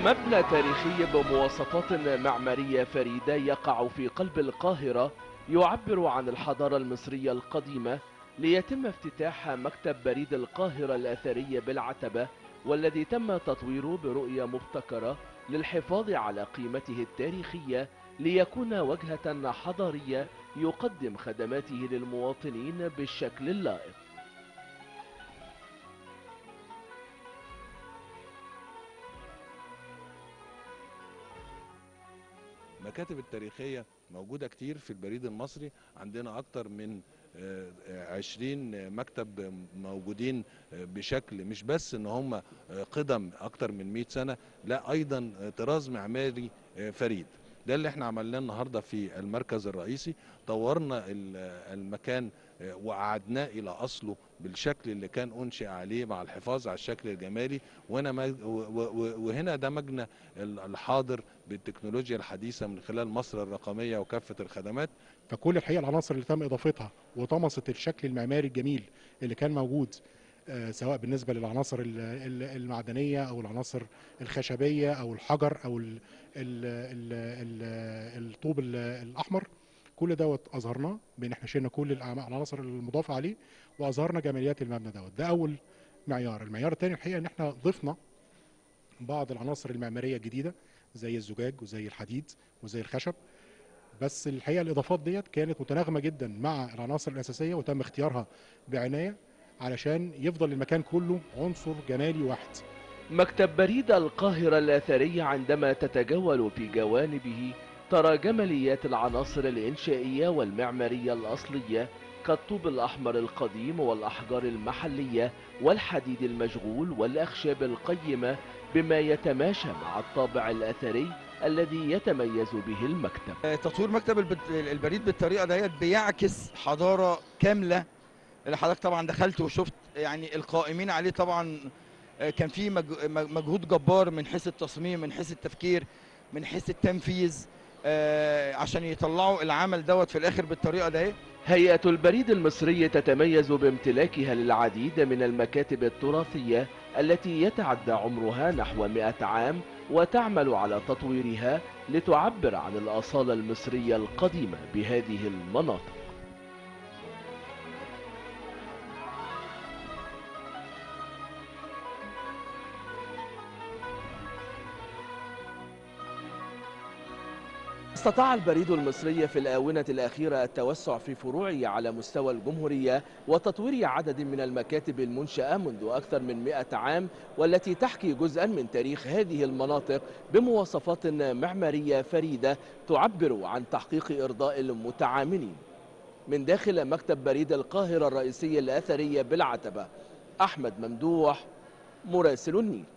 مبنى تاريخي بمواصفات معمارية فريدة يقع في قلب القاهرة يعبر عن الحضارة المصرية القديمة ليتم افتتاح مكتب بريد القاهرة الأثري بالعتبة والذي تم تطويره برؤية مبتكرة للحفاظ على قيمته التاريخية ليكون وجهة حضارية يقدم خدماته للمواطنين بالشكل اللائق المكاتب التاريخية موجودة كتير في البريد المصري عندنا أكتر من آه، آه، 20 مكتب موجودين آه، بشكل مش بس ان هم آه، قدم اكتر من 100 سنة لا ايضا آه، طراز معماري آه، فريد ده اللي احنا عملناه النهارده في المركز الرئيسي طورنا ال- المكان آه، وأعدناه إلى أصله بالشكل اللي كان أنشئ عليه مع الحفاظ على الشكل الجمالي وهنا مج- و- و- وهنا دمجنا ال- الحاضر بالتكنولوجيا الحديثة من خلال مصر الرقمية وكافة الخدمات فكل الحقيقه العناصر اللي تم اضافتها وطمست الشكل المعماري الجميل اللي كان موجود آه، سواء بالنسبه للعناصر ال- ال- المعدنيه او العناصر الخشبيه او الحجر او ال- ال- ال- ال- الطوب ال- الاحمر كل دوت اظهرناه بان احنا شلنا كل الأعم- العناصر المضافه عليه واظهرنا جماليات المبنى دوت ده اول معيار المعيار الثاني الحقيقه ان احنا ضفنا بعض العناصر المعماريه الجديده زي الزجاج وزي الحديد وزي الخشب بس الحقيقه الاضافات ديت كانت متناغمه جدا مع العناصر الاساسيه وتم اختيارها بعنايه علشان يفضل المكان كله عنصر جمالي واحد مكتب بريد القاهرة الأثري عندما تتجول في جوانبه ترى جماليات العناصر الإنشائية والمعمارية الأصلية كالطوب الأحمر القديم والأحجار المحلية والحديد المشغول والأخشاب القيمة بما يتماشى مع الطابع الأثري الذي يتميز به المكتب تطوير مكتب البت- البريد بالطريقه ديت بيعكس حضاره كامله اللي حضرتك طبعا دخلت وشفت يعني القائمين عليه طبعا آه، كان في مج- مج- مجهود جبار من حيث التصميم من حيث التفكير من حيث التنفيذ آه، عشان يطلعوا العمل دوت في الاخر بالطريقه دي هيئة البريد المصري تتميز بامتلاكها للعديد من المكاتب التراثية التي يتعدى عمرها نحو 100 عام وتعمل على تطويرها لتعبر عن الأصالة المصرية القديمة بهذه المناطق استطاع البريد المصري في الآونة الأخيرة التوسع في فروعه على مستوى الجمهورية وتطوير عدد من المكاتب المنشأة منذ أكثر من 100 عام والتي تحكي جزءا من تاريخ هذه المناطق بمواصفات معمارية فريدة تعبر عن تحقيق إرضاء المتعاملين من داخل مكتب بريد القاهرة الرئيسي الأثري بالعتبة أحمد ممدوح مراسل النيل